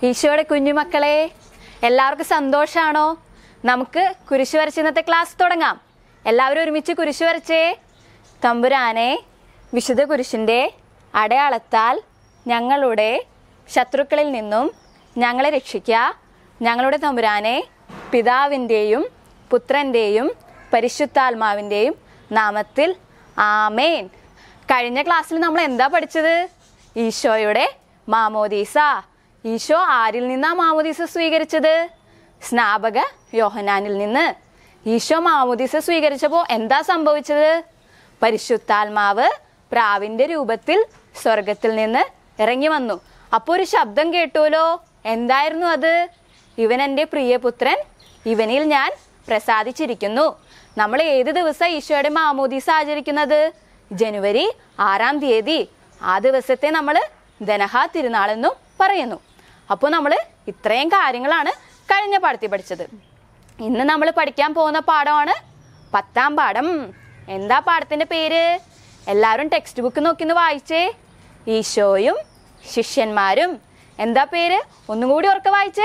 ഈശോയുടെ കുഞ്ഞുമക്കളെ എല്ലാവർക്കും സന്തോഷാണോ നമുക്ക് കുരിശ് വരച്ച് ഇന്നത്തെ ക്ലാസ് തുടങ്ങാം എല്ലാവരും ഒരുമിച്ച് കുരിശ് വരച്ചേ തമ്പുരാനെ വിശുദ്ധ കുരിശിൻ്റെ അടയാളത്താൽ ഞങ്ങളുടെ ശത്രുക്കളിൽ നിന്നും ഞങ്ങളെ രക്ഷിക്കുക ഞങ്ങളുടെ തമ്പുരാനെ പിതാവിൻ്റെയും പുത്രൻ്റെയും പരിശുദ്ധാത്മാവിൻ്റെയും നാമത്തിൽ ആമേൻ കഴിഞ്ഞ ക്ലാസ്സിൽ നമ്മൾ എന്താ പഠിച്ചത് ഈശോയുടെ മാമോദീസ ഈശോ ആരിൽ നിന്നാ മാമോദീസ സ്വീകരിച്ചത് സ്നാപക യോഹനാനിൽ നിന്ന് ഈശോ മാമോദീസ സ്വീകരിച്ചപ്പോൾ എന്താ സംഭവിച്ചത് പരിശുദ്ധാത്മാവ് പ്രാവിന്റെ രൂപത്തിൽ സ്വർഗത്തിൽ നിന്ന് ഇറങ്ങി വന്നു അപ്പോൾ ഒരു ശബ്ദം കേട്ടുവല്ലോ എന്തായിരുന്നു അത് ഇവൻ എൻ്റെ പ്രിയപുത്രൻ ഇവനിൽ ഞാൻ പ്രസാദിച്ചിരിക്കുന്നു നമ്മൾ ഏത് ദിവസം ഈശോയുടെ മാമോദീസ ആചരിക്കുന്നത് ജനുവരി ആറാം തീയതി ആ ദിവസത്തെ നമ്മൾ ദനഹ തിരുനാളെന്നും പറയുന്നു അപ്പോൾ നമ്മൾ ഇത്രയും കാര്യങ്ങളാണ് കഴിഞ്ഞ പാഠത്തിൽ പഠിച്ചത് ഇന്ന് നമ്മൾ പഠിക്കാൻ പോകുന്ന പാഠമാണ് പത്താം പാഠം എന്താ പാഠത്തിന്റെ പേര് എല്ലാവരും ടെക്സ്റ്റ് ബുക്ക് നോക്കിന്ന് വായിച്ചേ ഈശോയും ശിഷ്യന്മാരും എന്താ പേര് ഒന്നും കൂടി ഉറക്കെ വായിച്ചേ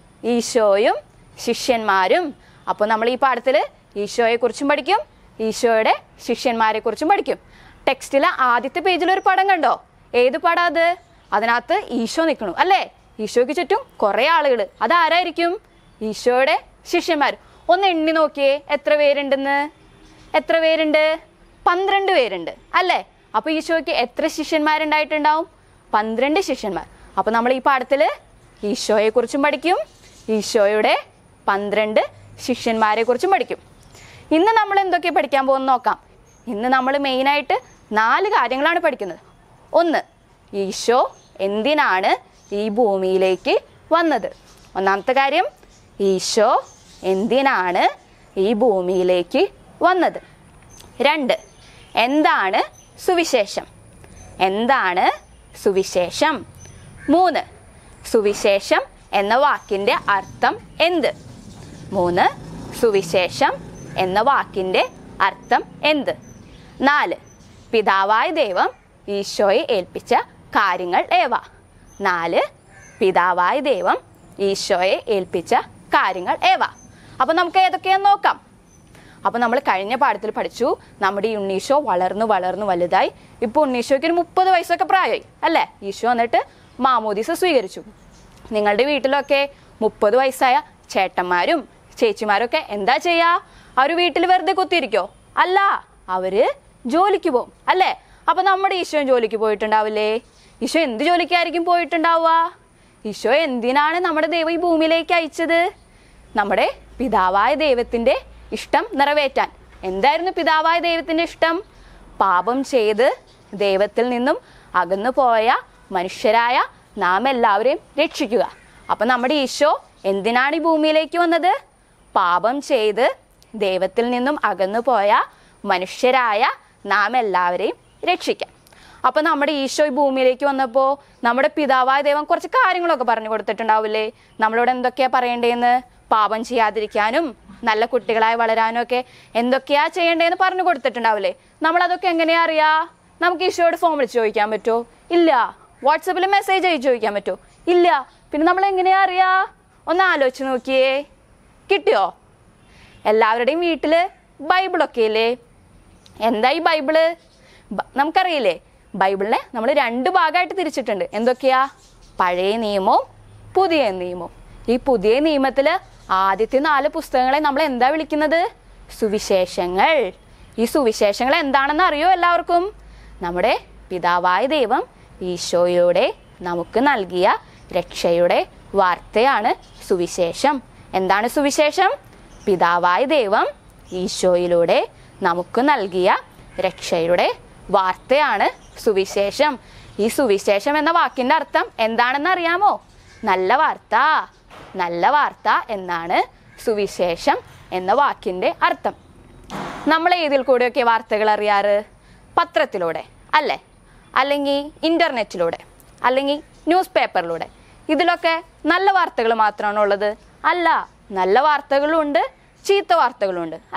ഈശോയും ശിഷ്യന്മാരും അപ്പോൾ നമ്മൾ ഈ പാഠത്തിൽ ഈശോയെ കുറിച്ചും പഠിക്കും ഈശോയുടെ ശിഷ്യന്മാരെ കുറിച്ചും പഠിക്കും ടെക്സ്റ്റിലെ ആദ്യത്തെ പേജിൽ ഒരു പടം കണ്ടോ ഏത് പടം അത് അതിനകത്ത് ഈശോ നിൽക്കണു അല്ലേ ഈശോയ്ക്ക് ചുറ്റും കുറേ ആളുകൾ അതാരായിരിക്കും ഈശോയുടെ ശിഷ്യന്മാർ ഒന്ന് എണ്ണി നോക്കിയേ എത്ര പേരുണ്ടെന്ന് എത്ര പേരുണ്ട് പന്ത്രണ്ട് പേരുണ്ട് അല്ലേ അപ്പൊ ഈശോയ്ക്ക് എത്ര ശിഷ്യന്മാരുണ്ടായിട്ടുണ്ടാവും പന്ത്രണ്ട് ശിഷ്യന്മാർ അപ്പൊ നമ്മൾ ഈ പാഠത്തിൽ ഈശോയെ കുറിച്ചും പഠിക്കും ഈശോയുടെ പന്ത്രണ്ട് ശിഷ്യന്മാരെ കുറിച്ചും പഠിക്കും ഇന്ന് നമ്മൾ എന്തൊക്കെ പഠിക്കാൻ പോകുന്ന നോക്കാം ഇന്ന് നമ്മൾ മെയിനായിട്ട് നാല് കാര്യങ്ങളാണ് പഠിക്കുന്നത് ഒന്ന് ഈശോ എന്തിനാണ് ഈ ഭൂമിയിലേക്ക് വന്നത് ഒന്നാമത്തെ കാര്യം ഈശോ എന്തിനാണ് ഈ ഭൂമിയിലേക്ക് വന്നത് രണ്ട് എന്താണ് സുവിശേഷം എന്താണ് സുവിശേഷം മൂന്ന് സുവിശേഷം എന്ന വാക്കിൻ്റെ അർത്ഥം എന്ത് മൂന്ന് സുവിശേഷം എന്ന വാക്കിൻ്റെ അർത്ഥം എന്ത് നാല് പിതാവായ ദൈവം ഈശോയെ ഏൽപ്പിച്ച കാര്യങ്ങൾ ഏവ നാല് പിതാവായ ദൈവം ഈശോയെ ഏൽപ്പിച്ച കാര്യങ്ങൾ ഏവ അപ്പം നമുക്ക് ഏതൊക്കെയാന്ന് നോക്കാം അപ്പോൾ നമ്മൾ കഴിഞ്ഞ പാഠത്തിൽ പഠിച്ചു നമ്മുടെ ഈ ഉണ്ണീഷോ വളർന്നു വളർന്നു വലുതായി ഇപ്പോൾ ഉണ്ണീഷോയ്ക്ക് ഒരു മുപ്പത് വയസ്സൊക്കെ പ്രായമായി അല്ലേ ഈശോ എന്നിട്ട് മാമോദീസ സ്വീകരിച്ചു നിങ്ങളുടെ വീട്ടിലൊക്കെ മുപ്പത് വയസ്സായ ചേട്ടന്മാരും ചേച്ചിമാരും ഒക്കെ എന്താ ചെയ്യാ അവർ വീട്ടിൽ വെറുതെ കുത്തിയിരിക്കോ അല്ല അവര് ജോലിക്ക് പോകും അല്ലേ അപ്പൊ നമ്മുടെ ഈശോ ജോലിക്ക് പോയിട്ടുണ്ടാവില്ലേ ഈശോ എന്ത് ജോലിക്കായിരിക്കും പോയിട്ടുണ്ടാവുക ഈശോ എന്തിനാണ് നമ്മുടെ ദൈവം ഈ ഭൂമിയിലേക്ക് അയച്ചത് നമ്മുടെ പിതാവായ ദൈവത്തിന്റെ ഇഷ്ടം നിറവേറ്റാൻ എന്തായിരുന്നു പിതാവായ ദൈവത്തിന്റെ ഇഷ്ടം പാപം ചെയ്ത് ദൈവത്തിൽ നിന്നും അകന്നു പോയ മനുഷ്യരായ നാം എല്ലാവരെയും രക്ഷിക്കുക അപ്പൊ നമ്മുടെ ഈശോ എന്തിനാണ് ഈ ഭൂമിയിലേക്ക് വന്നത് പാപം ചെയ്ത് ദൈവത്തിൽ നിന്നും അകന്നു പോയ മനുഷ്യരായ നാം എല്ലാവരെയും രക്ഷിക്കാൻ അപ്പൊ നമ്മുടെ ഈശോ ഈ ഭൂമിയിലേക്ക് വന്നപ്പോൾ നമ്മുടെ പിതാവായ ദൈവം കുറച്ച് കാര്യങ്ങളൊക്കെ പറഞ്ഞു കൊടുത്തിട്ടുണ്ടാവില്ലേ നമ്മളോട് എന്തൊക്കെയാ പറയേണ്ടതെന്ന് പാപം ചെയ്യാതിരിക്കാനും നല്ല കുട്ടികളായി വളരാനും ഒക്കെ എന്തൊക്കെയാ ചെയ്യേണ്ടതെന്ന് പറഞ്ഞു കൊടുത്തിട്ടുണ്ടാവില്ലേ നമ്മൾ അതൊക്കെ എങ്ങനെയാ അറിയാ നമുക്ക് ഈശോയോട് ഫോൺ വിളിച്ച് ചോദിക്കാൻ പറ്റുമോ ഇല്ല വാട്സപ്പിൽ മെസ്സേജ് അയച്ച് ചോദിക്കാൻ പറ്റുമോ ഇല്ല പിന്നെ നമ്മൾ എങ്ങനെയാ അറിയാ ഒന്ന് ആലോചിച്ച് നോക്കിയേ കിട്ടിയോ എല്ലാവരുടെയും വീട്ടിൽ ബൈബിളൊക്കെ ഇല്ലേ എന്താ ഈ ബൈബിള് ബ- നമുക്കറിയില്ലേ ബൈബിളിനെ നമ്മൾ രണ്ട് ഭാഗമായിട്ട് തിരിച്ചിട്ടുണ്ട് എന്തൊക്കെയാ പഴയ നിയമവും പുതിയ നിയമവും ഈ പുതിയ നിയമത്തിൽ ആദ്യത്തെ നാല് പുസ്തകങ്ങളെ നമ്മൾ എന്താ വിളിക്കുന്നത് സുവിശേഷങ്ങൾ ഈ സുവിശേഷങ്ങൾ എന്താണെന്ന് അറിയോ എല്ലാവർക്കും നമ്മുടെ പിതാവായ ദൈവം ഈശോയിലൂടെ നമുക്ക് നൽകിയ രക്ഷയുടെ വാർത്തയാണ് സുവിശേഷം എന്താണ് സുവിശേഷം പിതാവായ ദൈവം ഈശോയിലൂടെ നമുക്ക് നൽകിയ രക്ഷയുടെ വാർത്തയാണ് സുവിശേഷം ഈ സുവിശേഷം എന്ന വാക്കിന്റെ അർത്ഥം എന്താണെന്ന് അറിയാമോ നല്ല വാർത്ത നല്ല വാർത്ത എന്നാണ് സുവിശേഷം എന്ന വാക്കിന്റെ അർത്ഥം നമ്മൾ ഏതിൽ കൂടെയൊക്കെ വാർത്തകൾ അറിയാറ് പത്രത്തിലൂടെ അല്ലേ അല്ലെങ്കിൽ ഇൻ്റർനെറ്റിലൂടെ അല്ലെങ്കിൽ ന്യൂസ് പേപ്പറിലൂടെ ഇതിലൊക്കെ നല്ല വാർത്തകൾ മാത്രമാണോ ഉള്ളത് അല്ല നല്ല വാർത്തകളുണ്ട് ചീത്ത വാർത്തകളുണ്ട് അല്ലേ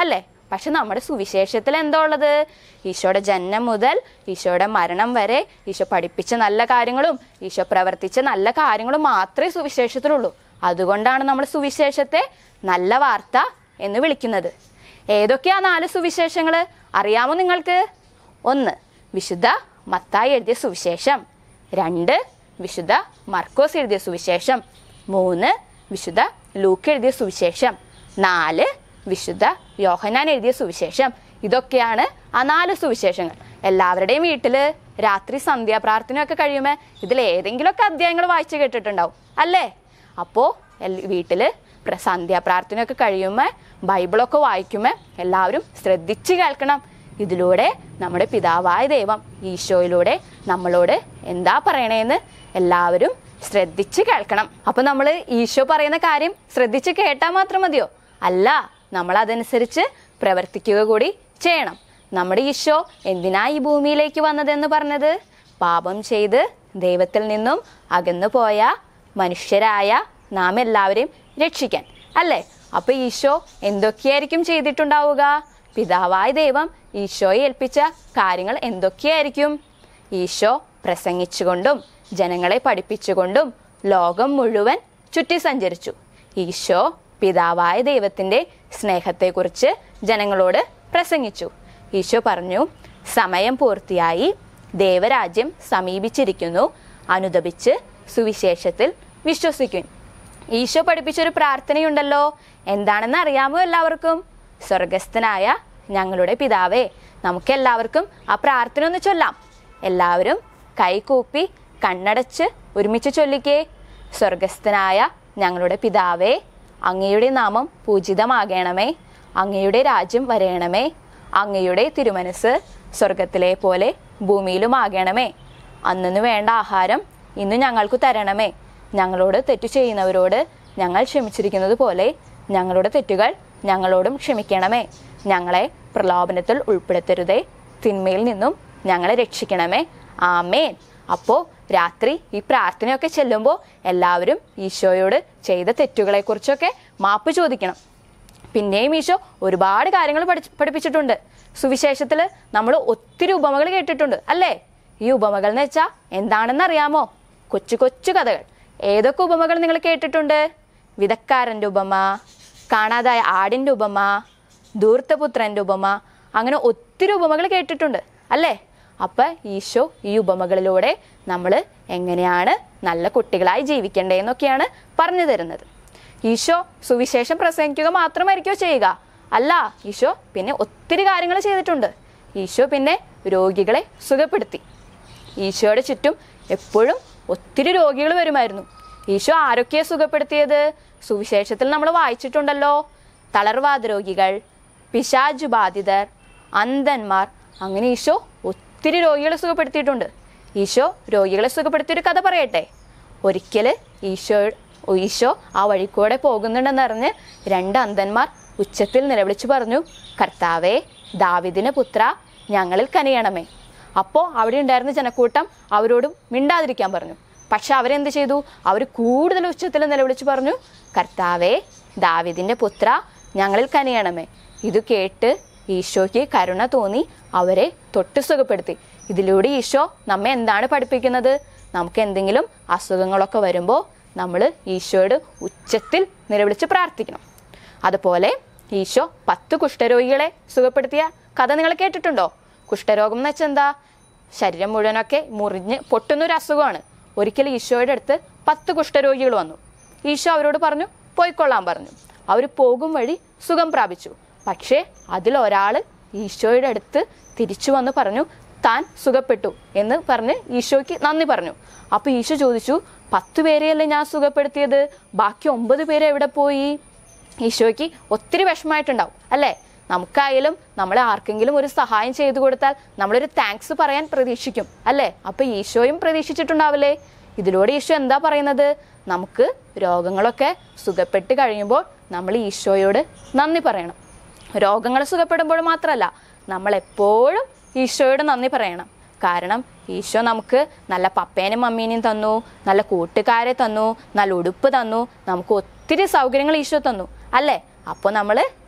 പക്ഷെ നമ്മുടെ സുവിശേഷത്തിൽ എന്താ ഉള്ളത് ഈശോയുടെ ജന്മം മുതൽ ഈശോയുടെ മരണം വരെ ഈശോ പഠിപ്പിച്ച നല്ല കാര്യങ്ങളും ഈശോ പ്രവർത്തിച്ച നല്ല കാര്യങ്ങളും മാത്രമേ സുവിശേഷത്തിലുള്ളൂ അതുകൊണ്ടാണ് നമ്മൾ സുവിശേഷത്തെ നല്ല വാർത്ത എന്ന് വിളിക്കുന്നത് ഏതൊക്കെയാ നാല് സുവിശേഷങ്ങൾ അറിയാമോ നിങ്ങൾക്ക് ഒന്ന് വിശുദ്ധ മത്തായി എഴുതിയ സുവിശേഷം രണ്ട് വിശുദ്ധ മർക്കോസ് എഴുതിയ സുവിശേഷം മൂന്ന് വിശുദ്ധ ലൂക്ക് എഴുതിയ സുവിശേഷം നാല് വിശുദ്ധ യോഹനാൻ എഴുതിയ സുവിശേഷം ഇതൊക്കെയാണ് ആ നാല് സുവിശേഷങ്ങൾ എല്ലാവരുടെയും വീട്ടിൽ രാത്രി സന്ധ്യാപ്രാർത്ഥനയൊക്കെ കഴിയുമ്പോൾ ഇതിൽ ഏതെങ്കിലുമൊക്കെ അധ്യായങ്ങൾ വായിച്ചു കേട്ടിട്ടുണ്ടാവും അല്ലേ അപ്പോൾ വീട്ടിൽ സന്ധ്യാപ്രാർത്ഥനയൊക്കെ കഴിയുമ്പോൾ ബൈബിളൊക്കെ വായിക്കുമ്പോൾ എല്ലാവരും ശ്രദ്ധിച്ച് കേൾക്കണം ഇതിലൂടെ നമ്മുടെ പിതാവായ ദൈവം ഈശോയിലൂടെ നമ്മളോട് എന്താ പറയണേന്ന് എല്ലാവരും ശ്രദ്ധിച്ച് കേൾക്കണം അപ്പൊ നമ്മൾ ഈശോ പറയുന്ന കാര്യം ശ്രദ്ധിച്ച് കേട്ടാൽ മാത്രം മതിയോ അല്ല നമ്മൾ അതനുസരിച്ച് പ്രവർത്തിക്കുക കൂടി ചെയ്യണം നമ്മുടെ ഈശോ എന്തിനാ ഈ ഭൂമിയിലേക്ക് വന്നതെന്ന് പറഞ്ഞത് പാപം ചെയ്ത് ദൈവത്തിൽ നിന്നും അകന്നു പോയ മനുഷ്യരായ നാം എല്ലാവരെയും രക്ഷിക്കാൻ അല്ലേ അപ്പൊ ഈശോ എന്തൊക്കെയായിരിക്കും ചെയ്തിട്ടുണ്ടാവുക പിതാവായ ദൈവം ഈശോയെ ഏൽപ്പിച്ച കാര്യങ്ങൾ എന്തൊക്കെയായിരിക്കും ഈശോ പ്രസംഗിച്ചുകൊണ്ടും ജനങ്ങളെ പഠിപ്പിച്ചുകൊണ്ടും ലോകം മുഴുവൻ ചുറ്റി സഞ്ചരിച്ചു ഈശോ പിതാവായ ദൈവത്തിന്റെ സ്നേഹത്തെക്കുറിച്ച് ജനങ്ങളോട് പ്രസംഗിച്ചു ഈശോ പറഞ്ഞു സമയം പൂർത്തിയായി ദേവരാജ്യം സമീപിച്ചിരിക്കുന്നു അനുദപിച്ച് സുവിശേഷത്തിൽ വിശ്വസിക്കും ഈശോ പഠിപ്പിച്ചൊരു പ്രാർത്ഥനയുണ്ടല്ലോ എന്താണെന്ന് അറിയാമോ എല്ലാവർക്കും സ്വർഗസ്ഥനായ ഞങ്ങളുടെ പിതാവേ നമുക്ക് എല്ലാവർക്കും ആ പ്രാർത്ഥന ഒന്ന് ചൊല്ലാം എല്ലാവരും കൈകൂപ്പി കണ്ണടച്ച് ഒരുമിച്ച് ചൊല്ലിക്കേ സ്വർഗസ്ഥനായ ഞങ്ങളുടെ പിതാവേ അങ്ങയുടെ നാമം പൂജിതമാകണമേ അങ്ങയുടെ രാജ്യം വരയണമേ അങ്ങയുടെ തിരുമനസ് സ്വർഗത്തിലെ പോലെ ഭൂമിയിലുമാകണമേ അന്നു വേണ്ട ആഹാരം ഇന്ന് ഞങ്ങൾക്ക് തരണമേ ഞങ്ങളോട് തെറ്റു ചെയ്യുന്നവരോട് ഞങ്ങൾ ക്ഷമിച്ചിരിക്കുന്നത് പോലെ ഞങ്ങളുടെ തെറ്റുകൾ ഞങ്ങളോടും ക്ഷമിക്കണമേ ഞങ്ങളെ പ്രലോഭനത്തിൽ ഉൾപ്പെടുത്തരുതേ തിന്മയിൽ നിന്നും ഞങ്ങളെ രക്ഷിക്കണമേ ആമേൻ അപ്പോൾ രാത്രി ഈ പ്രാർത്ഥനയൊക്കെ ചെല്ലുമ്പോൾ എല്ലാവരും ഈശോയോട് ചെയ്ത തെറ്റുകളെക്കുറിച്ചൊക്കെ മാപ്പ് ചോദിക്കണം പിന്നെയും ഈശോ ഒരുപാട് കാര്യങ്ങൾ പഠിച്ച് പഠിപ്പിച്ചിട്ടുണ്ട് സുവിശേഷത്തിൽ നമ്മൾ ഒത്തിരി ഉപമകൾ കേട്ടിട്ടുണ്ട് അല്ലേ ഈ ഉപമകൾ എന്ന് വെച്ചാൽ എന്താണെന്ന് അറിയാമോ കൊച്ചു കൊച്ചു കഥകൾ ഏതൊക്കെ ഉപമകൾ നിങ്ങൾ കേട്ടിട്ടുണ്ട് വിധക്കാരൻ്റെ ഉപമ കാണാതായ ആടിൻ്റെ ഉപമ ധൂർത്തപുത്രൻ്റെ ഉപമ അങ്ങനെ ഒത്തിരി ഉപമകൾ കേട്ടിട്ടുണ്ട് അല്ലേ അപ്പം ഈശോ ഈ ഉപമകളിലൂടെ നമ്മൾ എങ്ങനെയാണ് നല്ല കുട്ടികളായി ജീവിക്കേണ്ടതെന്നൊക്കെയാണ് പറഞ്ഞു തരുന്നത് ഈശോ സുവിശേഷം പ്രസംഗിക്കുക മാത്രമായിരിക്കോ ചെയ്യുക അല്ല ഈശോ പിന്നെ ഒത്തിരി കാര്യങ്ങൾ ചെയ്തിട്ടുണ്ട് ഈശോ പിന്നെ രോഗികളെ സുഖപ്പെടുത്തി ഈശോയുടെ ചുറ്റും എപ്പോഴും ഒത്തിരി രോഗികൾ വരുമായിരുന്നു ഈശോ ആരൊക്കെയാ സുഖപ്പെടുത്തിയത് സുവിശേഷത്തിൽ നമ്മൾ വായിച്ചിട്ടുണ്ടല്ലോ തളർവാദ രോഗികൾ പിശാജു ബാധിതർ അന്ധന്മാർ അങ്ങനെ ഈശോ ഒത്തിരി രോഗികളെ സുഖപ്പെടുത്തിയിട്ടുണ്ട് ഈശോ രോഗികളെ സുഖപ്പെടുത്തിയൊരു കഥ പറയട്ടെ ഒരിക്കൽ ഈശോ ഈശോ ആ വഴിക്കൂടെ പോകുന്നുണ്ടെന്നറിഞ്ഞ് രണ്ട് അന്ധന്മാർ ഉച്ചത്തിൽ നിലവിളിച്ചു പറഞ്ഞു കർത്താവേ ദാവിദിന് പുത്ര ഞങ്ങളിൽ കനിയണമേ അപ്പോൾ അവിടെ ഉണ്ടായിരുന്ന ജനക്കൂട്ടം അവരോടും മിണ്ടാതിരിക്കാൻ പറഞ്ഞു പക്ഷെ അവരെന്ത് ചെയ്തു അവർ കൂടുതൽ ഉച്ചത്തിൽ നിലവിളിച്ചു പറഞ്ഞു കർത്താവേ ദാവിദിന്റെ പുത്ര ഞങ്ങളിൽ കനിയണമേ ഇത് കേട്ട് ഈശോയ്ക്ക് കരുണ തോന്നി അവരെ തൊട്ട് സുഖപ്പെടുത്തി ഇതിലൂടെ ഈശോ നമ്മെ എന്താണ് പഠിപ്പിക്കുന്നത് നമുക്ക് എന്തെങ്കിലും അസുഖങ്ങളൊക്കെ വരുമ്പോൾ നമ്മൾ ഈശോയോട് ഉച്ചത്തിൽ നിലവിളിച്ച് പ്രാർത്ഥിക്കണം അതുപോലെ ഈശോ പത്ത് കുഷ്ഠരോഗികളെ സുഖപ്പെടുത്തിയ കഥ നിങ്ങൾ കേട്ടിട്ടുണ്ടോ കുഷ്ഠരോഗം എന്ന് വെച്ചാൽ എന്താ ശരീരം മുഴുവനൊക്കെ മുറിഞ്ഞ് പൊട്ടുന്നൊരു അസുഖമാണ് ഒരിക്കൽ ഈശോയുടെ അടുത്ത് പത്ത് കുഷ്ഠരോഗികൾ വന്നു ഈശോ അവരോട് പറഞ്ഞു പോയിക്കൊള്ളാൻ പറഞ്ഞു അവർ പോകും വഴി സുഖം പ്രാപിച്ചു പക്ഷേ അതിലൊരാൾ ഈശോയുടെ അടുത്ത് തിരിച്ചു വന്ന് പറഞ്ഞു താൻ സുഖപ്പെട്ടു എന്ന് പറഞ്ഞ് ഈശോയ്ക്ക് നന്ദി പറഞ്ഞു അപ്പോൾ ഈശോ ചോദിച്ചു പത്ത് പേരെയല്ലേ ഞാൻ സുഖപ്പെടുത്തിയത് ബാക്കി ഒമ്പത് പേര് എവിടെ പോയി ഈശോയ്ക്ക് ഒത്തിരി വിഷമമായിട്ടുണ്ടാവും അല്ലേ നമുക്കായാലും നമ്മൾ ആർക്കെങ്കിലും ഒരു സഹായം ചെയ്തു കൊടുത്താൽ നമ്മളൊരു താങ്ക്സ് പറയാൻ പ്രതീക്ഷിക്കും അല്ലേ അപ്പൊ ഈശോയും പ്രതീക്ഷിച്ചിട്ടുണ്ടാവില്ലേ ഇതിലൂടെ ഈശോ എന്താ പറയുന്നത് നമുക്ക് രോഗങ്ങളൊക്കെ സുഖപ്പെട്ട് കഴിയുമ്പോൾ നമ്മൾ ഈശോയോട് നന്ദി പറയണം രോഗങ്ങൾ സുഖപ്പെടുമ്പോൾ മാത്രമല്ല നമ്മൾ എപ്പോഴും ഈശോയോട് നന്ദി പറയണം കാരണം ഈശോ നമുക്ക് നല്ല പപ്പേനും മമ്മീനെയും തന്നു നല്ല കൂട്ടുകാരെ തന്നു നല്ല ഉടുപ്പ് തന്നു നമുക്ക് ഒത്തിരി സൗകര്യങ്ങൾ ഈശോ തന്നു അല്ലേ അപ്പോൾ നമ്മൾ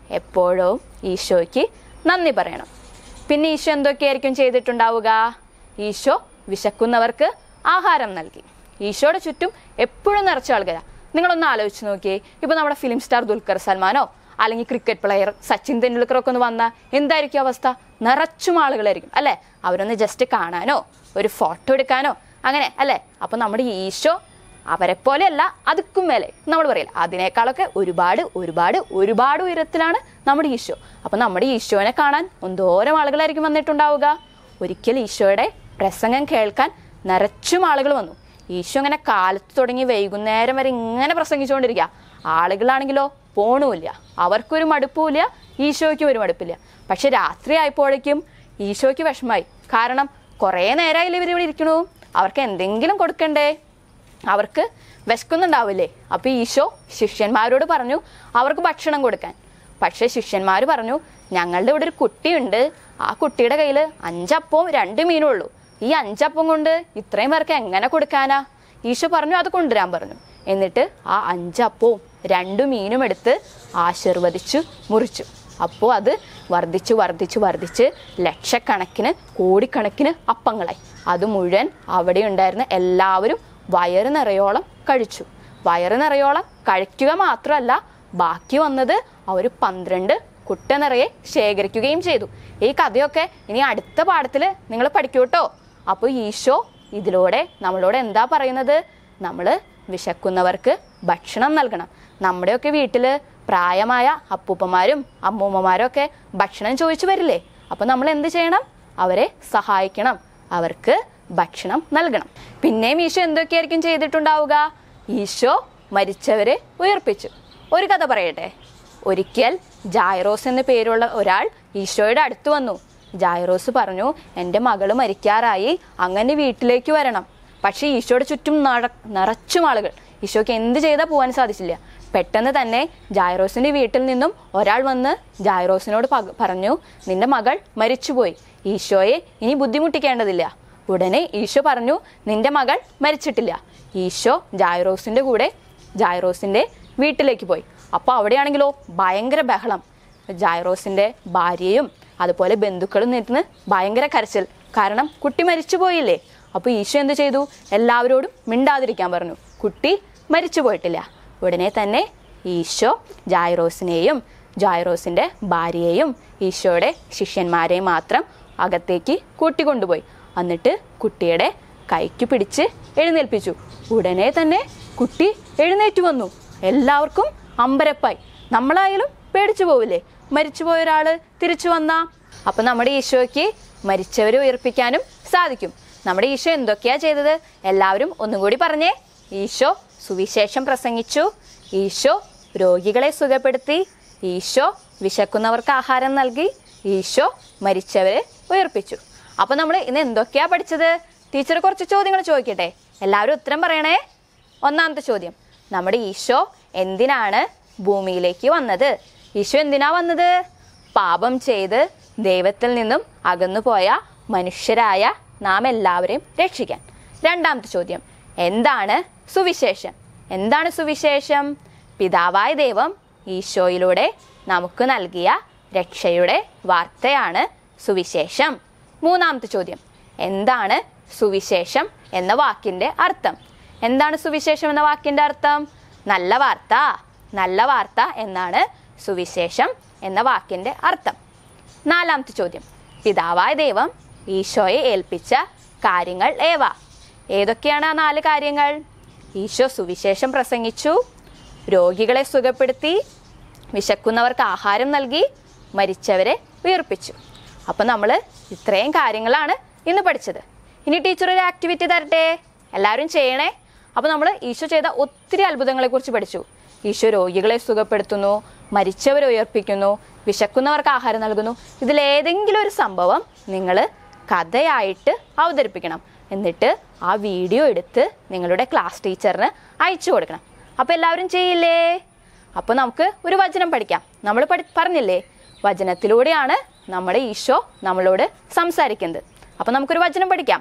എപ്പോഴും ഈശോയ്ക്ക് നന്ദി പറയണം പിന്നെ ഈശോ എന്തൊക്കെയായിരിക്കും ചെയ്തിട്ടുണ്ടാവുക ഈശോ വിശക്കുന്നവർക്ക് ആഹാരം നൽകി ഈശോയുടെ ചുറ്റും എപ്പോഴും നിറച്ച ആൾക്കാരാ നിങ്ങളൊന്ന് ആലോചിച്ച് നോക്കിയേ ഇപ്പൊ നമ്മുടെ ഫിലിം സ്റ്റാർ ദുൽഖർ സൽമാനോ അല്ലെങ്കിൽ ക്രിക്കറ്റ് പ്ലെയർ സച്ചിൻ തെണ്ടുൽക്കർ ഒക്കെ ഒന്ന് വന്നാൽ എന്തായിരിക്കും അവസ്ഥ നിറച്ചും ആളുകളായിരിക്കും അല്ലേ അവരൊന്ന് ജസ്റ്റ് കാണാനോ ഒരു ഫോട്ടോ എടുക്കാനോ അങ്ങനെ അല്ലേ അപ്പൊ നമ്മുടെ ഈശോ അവരെ പോലെയല്ല അതുക്കും മേലെ നമ്മൾ പറയില്ല അതിനേക്കാളൊക്കെ ഒരുപാട് ഒരുപാട് ഒരുപാട് ഉയരത്തിലാണ് നമ്മുടെ ഈശോ അപ്പൊ നമ്മുടെ ഈശോനെ കാണാൻ എന്തോരം ആളുകളായിരിക്കും വന്നിട്ടുണ്ടാവുക ഒരിക്കൽ ഈശോയുടെ പ്രസംഗം കേൾക്കാൻ നിറച്ചും ആളുകൾ വന്നു ഈശോ ഇങ്ങനെ കാലത്ത് തുടങ്ങി വൈകുന്നേരം വരെ ഇങ്ങനെ പ്രസംഗിച്ചുകൊണ്ടിരിക്കുക ആളുകളാണെങ്കിലോ പോണുമില്ല അവർക്കൊരു മടുപ്പുമില്ല ഈശോയ്ക്കും ഒരു മടുപ്പില്ല പക്ഷെ രാത്രി ആയപ്പോഴേക്കും ഈശോയ്ക്ക് വിഷമായി കാരണം കുറേ നേരമായില്ലേ ഇവർ ഇവിടെ ഇരിക്കണു അവർക്ക് എന്തെങ്കിലും കൊടുക്കണ്ടേ അവർക്ക് വിശക്കുന്നുണ്ടാവില്ലേ അപ്പോൾ ഈശോ ശിഷ്യന്മാരോട് പറഞ്ഞു അവർക്ക് ഭക്ഷണം കൊടുക്കാൻ പക്ഷേ ശിഷ്യന്മാർ പറഞ്ഞു ഞങ്ങളുടെ ഇവിടെ ഒരു കുട്ടിയുണ്ട് ആ കുട്ടിയുടെ കയ്യിൽ അഞ്ചപ്പവും രണ്ട് മീനും ഉള്ളൂ ഈ അഞ്ചപ്പം കൊണ്ട് ഇത്രയും പേർക്ക് എങ്ങനെ കൊടുക്കാനാ ഈശോ പറഞ്ഞു അത് കൊണ്ടുവരാൻ പറഞ്ഞു എന്നിട്ട് ആ അഞ്ചപ്പവും രണ്ടു മീനും എടുത്ത് ആശീർവദിച്ചു മുറിച്ചു അപ്പോൾ അത് വർദ്ധിച്ച് വർദ്ധിച്ച് വർദ്ധിച്ച് ലക്ഷക്കണക്കിന് കോടിക്കണക്കിന് അപ്പങ്ങളായി അത് മുഴുവൻ അവിടെ ഉണ്ടായിരുന്ന എല്ലാവരും വയറ് നിറയോളം കഴിച്ചു വയറ് നിറയോളം കഴിക്കുക മാത്രമല്ല ബാക്കി വന്നത് അവർ പന്ത്രണ്ട് കുട്ട നിറയെ ശേഖരിക്കുകയും ചെയ്തു ഈ കഥയൊക്കെ ഇനി അടുത്ത പാഠത്തിൽ നിങ്ങൾ പഠിക്കൂട്ടോ അപ്പോൾ ഈശോ ഇതിലൂടെ നമ്മളോട് എന്താ പറയുന്നത് നമ്മൾ വിശക്കുന്നവർക്ക് ഭക്ഷണം നൽകണം നമ്മുടെയൊക്കെ വീട്ടിൽ പ്രായമായ അപ്പൂപ്പന്മാരും അമ്മൂമ്മമാരും ഒക്കെ ഭക്ഷണം ചോദിച്ചു വരില്ലേ അപ്പോൾ നമ്മൾ എന്ത് ചെയ്യണം അവരെ സഹായിക്കണം അവർക്ക് ഭക്ഷണം നൽകണം പിന്നെയും ഈശോ എന്തൊക്കെയായിരിക്കും ചെയ്തിട്ടുണ്ടാവുക ഈശോ മരിച്ചവരെ ഉയർപ്പിച്ചു ഒരു കഥ പറയട്ടെ ഒരിക്കൽ ജായറോസ് എന്ന പേരുള്ള ഒരാൾ ഈശോയുടെ അടുത്ത് വന്നു ജായറോസ് പറഞ്ഞു എൻ്റെ മകള് മരിക്കാറായി അങ്ങനെ വീട്ടിലേക്ക് വരണം പക്ഷേ ഈശോയുടെ ചുറ്റും നട നിറച്ചും ആളുകൾ ഈശോയ്ക്ക് എന്ത് ചെയ്താൽ പോകാൻ സാധിച്ചില്ല പെട്ടെന്ന് തന്നെ ജായറോസിന്റെ വീട്ടിൽ നിന്നും ഒരാൾ വന്ന് ജായറോസിനോട് പക- പറഞ്ഞു നിന്റെ മകൾ മരിച്ചുപോയി ഈശോയെ ഇനി ബുദ്ധിമുട്ടിക്കേണ്ടതില്ല ഉടനെ ഈശോ പറഞ്ഞു നിന്റെ മകൾ മരിച്ചിട്ടില്ല ഈശോ ജായറോസിന്റെ കൂടെ ജായറോസിന്റെ വീട്ടിലേക്ക് പോയി അപ്പോൾ അവിടെയാണെങ്കിലോ ഭയങ്കര ബഹളം ജായറോസിന്റെ ഭാര്യയും അതുപോലെ ബന്ധുക്കളും നിന്ന് ഭയങ്കര കരച്ചിൽ കാരണം കുട്ടി മരിച്ചു പോയില്ലേ അപ്പോൾ ഈശോ എന്ത് ചെയ്തു എല്ലാവരോടും മിണ്ടാതിരിക്കാൻ പറഞ്ഞു കുട്ടി മരിച്ചു പോയിട്ടില്ല ഉടനെ തന്നെ ഈശോ ജായറോസിനെയും ജായറോസിന്റെ ഭാര്യയെയും ഈശോയുടെ ശിഷ്യന്മാരെയും മാത്രം അകത്തേക്ക് കൂട്ടിക്കൊണ്ടുപോയി എന്നിട്ട് കുട്ടിയുടെ കൈക്ക് പിടിച്ച് എഴുന്നേൽപ്പിച്ചു ഉടനെ തന്നെ കുട്ടി എഴുന്നേറ്റ് വന്നു എല്ലാവർക്കും അമ്പരപ്പായി നമ്മളായാലും പേടിച്ചു പോവില്ലേ മരിച്ചുപോയ ഒരാള് തിരിച്ചു വന്നാ അപ്പൊ നമ്മുടെ ഈശോയ്ക്ക് മരിച്ചവരെ ഉയർപ്പിക്കാനും സാധിക്കും നമ്മുടെ ഈശോ എന്തൊക്കെയാ ചെയ്തത് എല്ലാവരും ഒന്നും കൂടി പറഞ്ഞേ ഈശോ സുവിശേഷം പ്രസംഗിച്ചു ഈശോ രോഗികളെ സുഖപ്പെടുത്തി ഈശോ വിശക്കുന്നവർക്ക് ആഹാരം നൽകി ഈശോ മരിച്ചവരെ ഉയർപ്പിച്ചു അപ്പൊ നമ്മൾ ഇന്ന് എന്തൊക്കെയാ പഠിച്ചത് ടീച്ചർ കുറച്ച് ചോദ്യങ്ങൾ ചോദിക്കട്ടെ എല്ലാവരും ഉത്തരം പറയണേ ഒന്നാമത്തെ ചോദ്യം നമ്മുടെ ഈശോ എന്തിനാണ് ഭൂമിയിലേക്ക് വന്നത് ഈശോ എന്തിനാ വന്നത് പാപം ചെയ്ത് ദൈവത്തിൽ നിന്നും അകന്നുപോയ മനുഷ്യരായ നാം എല്ലാവരെയും രക്ഷിക്കാൻ രണ്ടാമത്തെ ചോദ്യം എന്താണ് സുവിശേഷം എന്താണ് സുവിശേഷം പിതാവായ ദൈവം ഈശോയിലൂടെ നമുക്ക് നൽകിയ രക്ഷയുടെ വാർത്തയാണ് സുവിശേഷം മൂന്നാമത്തെ ചോദ്യം എന്താണ് സുവിശേഷം എന്ന വാക്കിന്റെ അർത്ഥം എന്താണ് സുവിശേഷം എന്ന വാക്കിന്റെ അർത്ഥം നല്ല വാർത്ത നല്ല വാർത്ത എന്നാണ് സുവിശേഷം എന്ന വാക്കിന്റെ അർത്ഥം നാലാമത്തെ ചോദ്യം പിതാവായ ദൈവം ഈശോയെ ഏൽപ്പിച്ച കാര്യങ്ങൾ ഏവ ഏതൊക്കെയാണ് ആ നാല് കാര്യങ്ങൾ ഈശോ സുവിശേഷം പ്രസംഗിച്ചു രോഗികളെ സുഖപ്പെടുത്തി വിശക്കുന്നവർക്ക് ആഹാരം നൽകി മരിച്ചവരെ ഉയർപ്പിച്ചു അപ്പം നമ്മൾ ഇത്രയും കാര്യങ്ങളാണ് ഇന്ന് പഠിച്ചത് ഇനി ടീച്ചർ ഒരു ആക്ടിവിറ്റി തരട്ടെ എല്ലാവരും ചെയ്യണേ അപ്പോൾ നമ്മൾ ഈശോ ചെയ്ത ഒത്തിരി അത്ഭുതങ്ങളെക്കുറിച്ച് പഠിച്ചു ഈശോ രോഗികളെ സുഖപ്പെടുത്തുന്നു മരിച്ചവരെ ഉയർപ്പിക്കുന്നു വിശക്കുന്നവർക്ക് ആഹാരം നൽകുന്നു ഇതിലേതെങ്കിലും ഒരു സംഭവം നിങ്ങൾ കഥയായിട്ട് അവതരിപ്പിക്കണം എന്നിട്ട് ആ വീഡിയോ എടുത്ത് നിങ്ങളുടെ ക്ലാസ് ടീച്ചറിന് അയച്ചു കൊടുക്കണം അപ്പോൾ എല്ലാവരും ചെയ്യില്ലേ അപ്പോൾ നമുക്ക് ഒരു വചനം പഠിക്കാം നമ്മൾ പഠി പറഞ്ഞില്ലേ വചനത്തിലൂടെയാണ് നമ്മുടെ ഈശോ നമ്മളോട് സംസാരിക്കുന്നത് അപ്പോൾ നമുക്കൊരു വചനം പഠിക്കാം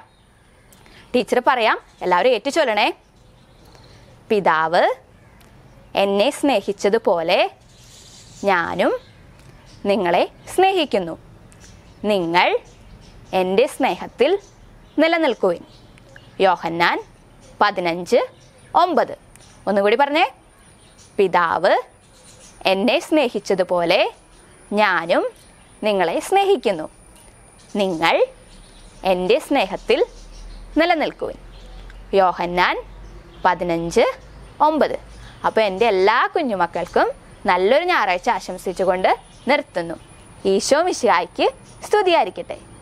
ടീച്ചർ പറയാം എല്ലാവരും ഏറ്റു ചൊല്ലണേ പിതാവ് എന്നെ സ്നേഹിച്ചതുപോലെ ഞാനും നിങ്ങളെ സ്നേഹിക്കുന്നു നിങ്ങൾ എൻ്റെ സ്നേഹത്തിൽ നിലനിൽക്കുവിൻ യോഹന്നാൻ പതിനഞ്ച് ഒമ്പത് ഒന്നുകൂടി പറഞ്ഞേ പിതാവ് എന്നെ സ്നേഹിച്ചതുപോലെ ഞാനും നിങ്ങളെ സ്നേഹിക്കുന്നു നിങ്ങൾ എൻ്റെ സ്നേഹത്തിൽ നിലനിൽക്കുവിൻ യോഹന്നാൻ പതിനഞ്ച് ഒമ്പത് അപ്പോൾ എൻ്റെ എല്ലാ കുഞ്ഞുമക്കൾക്കും നല്ലൊരു ഞായറാഴ്ച ആശംസിച്ചുകൊണ്ട് നിർത്തുന്നു ഈശോ മിശിഹായ്ക്ക് സ്തുതിയായിരിക്കട്ടെ